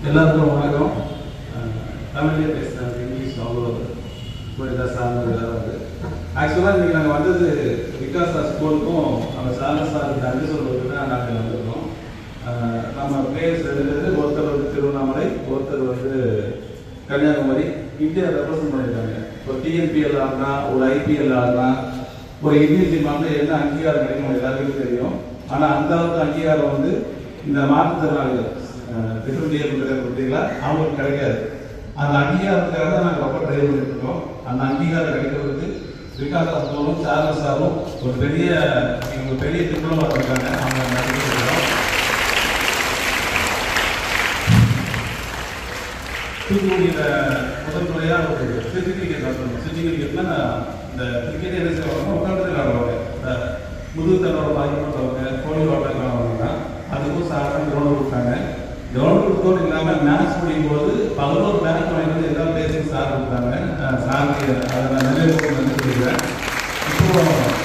எல்லாருக்கும் வணக்கம் அஹ், தமிழ்லேயே பேசுகிறேன் இங்கிலீஷ் அவ்வளோ புரியுதா சார்ந்தது ஏதாவது ஆக்சுவலாக இன்றைக்கி நாங்கள் வந்தது விகாசா ஸ்கூலுக்கும் அந்த சார் சார் நன்றி சொல்வதுக்கு தான் நாங்கள் வந்திருக்கோம் அஹ், நம்ம பிளேயர்ஸ் ரெண்டு பேர் ஒருத்தர் வந்து திருவண்ணாமலை ஒருத்தர் வந்து கன்னியாகுமரி இந்தியா ரெப்ரசன்ட் பண்ணியிருக்காங்க இப்போ டிஎன்பிஎல் ஆடினா ஒரு ஐபிஎல் ஆடினா ஒரு இந்தியன் டீம் ஆடினா என்ன அங்கீகாரம் கிடைக்கும் எல்லாருக்கும் தெரியும் ஆனால் அந்த அளவுக்கு அங்கீகாரம் வந்து இந்த மாற்றுத்திறனாளிகள் டிஃபரெண்ட் பார்த்தீங்களா அவங்களுக்கு கிடைக்காது அந்த அங்கீகாரத்துக்காக தான் நாங்கள் ரொம்ப ட்ரை பண்ணிட்டு இருக்கோம் அந்த அங்கீகாரம் கிடைக்கிறதுக்கு விகாஸ் அப்துலும் சாரல் சாரும் ஒரு பெரிய எங்களுக்கு பெரிய டிப்ளமா இருக்காங்க அவங்க நன்றி சொல்றோம். தூத்துக்குடியில் முதல் முறையாக ஒரு சிட்டி கிரிக்கெட் நடத்தணும் சிட்டி கிரிக்கெட்னா இந்த கிரிக்கெட் என்ன செய்வாங்க உட்காந்து விளாடுவாங்க இந்த முதுகு தன்னோட பாதிக்கப்பட்டவங்க கோழி வாட்டக்கானவங்க தான் அதுக்கும் சாதாரண கிரவுண்ட் கொடுத்தாங்க கிரவுண்ட் கொடுத்தோடு இல்லாமல் மேட்ச் முடியும் போது பதினோரு மேட்ச் வாங்கிட்டு எல்லா பிளேஸையும் சார் கொடுத்தாங்க அஹ் சாருக்கு அதை நான் நிறைய நன்றி சொல்லிக்கிறேன் இப்போ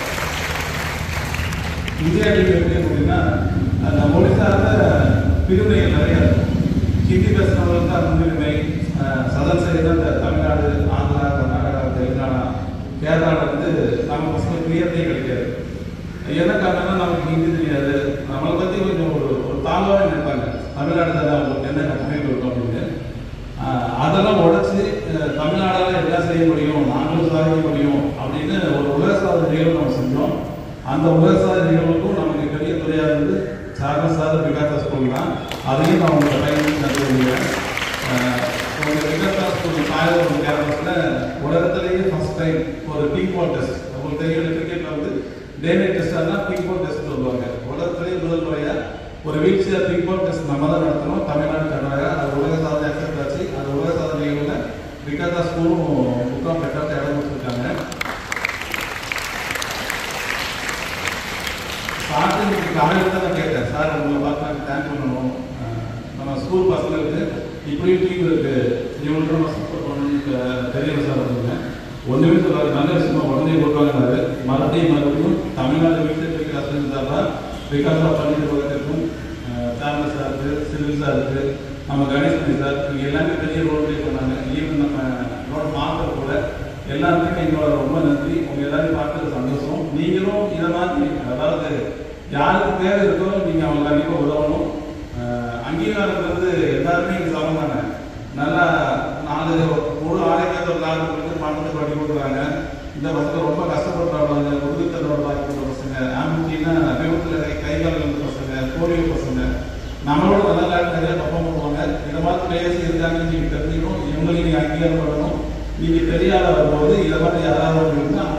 இந்தியா டீம் எப்படி அப்படின்னா அந்த மொழி சார்ந்த பிரிவினைகள் நிறைய இருக்கும் ஹிந்தி பேசுறவங்களுக்கு தான் முன்னுரிமை அஹ் சதன் சைடு தான் இந்த தமிழ்நாடு ஆந்திரா கர்நாடகா தெலுங்கானா கேரளாவில் வந்து நம்ம பசங்க கிளியர்னே கிடைக்காது என்ன காரணம்னா நமக்கு ஹிந்தி தெரியாது நம்மளை பற்றி கொஞ்சம் ஒரு ஒரு தாழ்வாக நினைப்பாங்க தமிழ்நாடு தானே அவங்களுக்கு என்ன கட்டமைப்பு இருக்கும் அப்படின்னு ஆஹ் அதெல்லாம் உடைச்சு அஹ் தமிழ்நாடால எல்லாம் செய்ய முடியும் நாங்களும் சாதிக்க முடியும் அப்படின்னு ஒரு உலக சாதனை நிகழ்வு நம்ம செஞ்சோம் அந்த உலக சாதனை நிகழ்வுக்கும் நமக்கு பெரிய துறையாக இருந்து சாரண சாத விகாசா ஸ்கூல் தான் அதையும் நான் உங்களை பயன்படுத்தி நம்புகிறேன் உங்கள் விகாசா ஸ்கூல் தாயகம் கேரளத்தில் உலகத்திலேயே ஃபர்ஸ்ட் டைம் ஒரு பிங்க் பால் டெஸ்ட் உங்களுக்கு தெரியும் கிரிக்கெட்டில் வந்து டே நைட் டெஸ்டாக தான் பிங்க் பால் டெஸ்ட் சொல்லுவாங்க உலகத்திலேயே முதல் முறையாக ஒரு wheelchair pink ball test நம்ம தான் நடத்தணும் தமிழ்நாடு கர்நாடகா அது உலக சாதனை அக்செப்ட் ஆச்சு அது உலக சாதனை நிகழ்வில் விகாசா ஸ்கூலும் முக்காம் பெற்றாத்த இடம் கொடுத்துருக்காங்க சார்ட்டு இன்னைக்கு காலையில் தான் நான் கேட்டேன் சார் உங்களை பார்த்து நாங்கள் தேங்க் பண்ணணும் அஹ் நம்ம ஸ்கூல் பசங்களுக்கு இப்படியும் டீம் இருக்கு இவங்களுக்கு நம்ம சப்போர்ட் பண்ணணும்னு தெரியல சார் அப்படிங்க ஒன்றுமே சொல்லாது நல்ல விஷயமா உடனே கொடுப்பாங்கன்னாரு மறுபடியும் மறுபடியும் தமிழ்நாடு வீட்டில் இருக்கிற ஆசிரியர் சார்பா விகாசா பள்ளிக்கு பக்கத்திற்கும் சார்ந்த சார் இருக்கு சிவில் சார் இருக்கு நம்ம கணேசன் சார் இவங்க எல்லாமே பெரிய ரோல் ப்ளே பண்ணாங்க ஈவன் நம்ம ரோட் மாஸ்டர் கூட எல்லாருக்குமே எங்களோட ரொம்ப நன்றி உங்க எல்லாரையும் பார்த்தது சந்தோஷம் நீங்களும் இதை மாதிரி அதாவது யாருக்கு தேவை இருக்கோ நீங்க அவங்க கண்டிப்பா உதவணும் அஹ் அங்கீகாரங்கிறது எல்லாருமே இங்க சமம் தானே நல்லா நாலு முழு ஆரோக்கியத்தை ஒரு நாலு வந்து பணத்தை பண்ணி கொடுக்குறாங்க இந்த பசங்க ரொம்ப கஷ்டப்படுறாங்க முதுகுத்தலோட பாதிக்கப்பட்ட பசங்க ஆம்பிட்டினா விபத்துல கை கால் இருந்த பசங்க போலியோ பசங்க நம்மளோட நல்ல காலம் நிறைய பர்ஃபார்ம் பண்ணுவாங்க இந்த மாதிரி பிளேயர்ஸ் இருக்காங்கன்னு நீங்க தெரிஞ்சுக்கணும் இவங்களையும் நீங்க அங்கீகாரம் பண்ணணும் நீங்க பெரிய ஆளா வரும்போது இதை மாதிரி யாராவது இருந்தா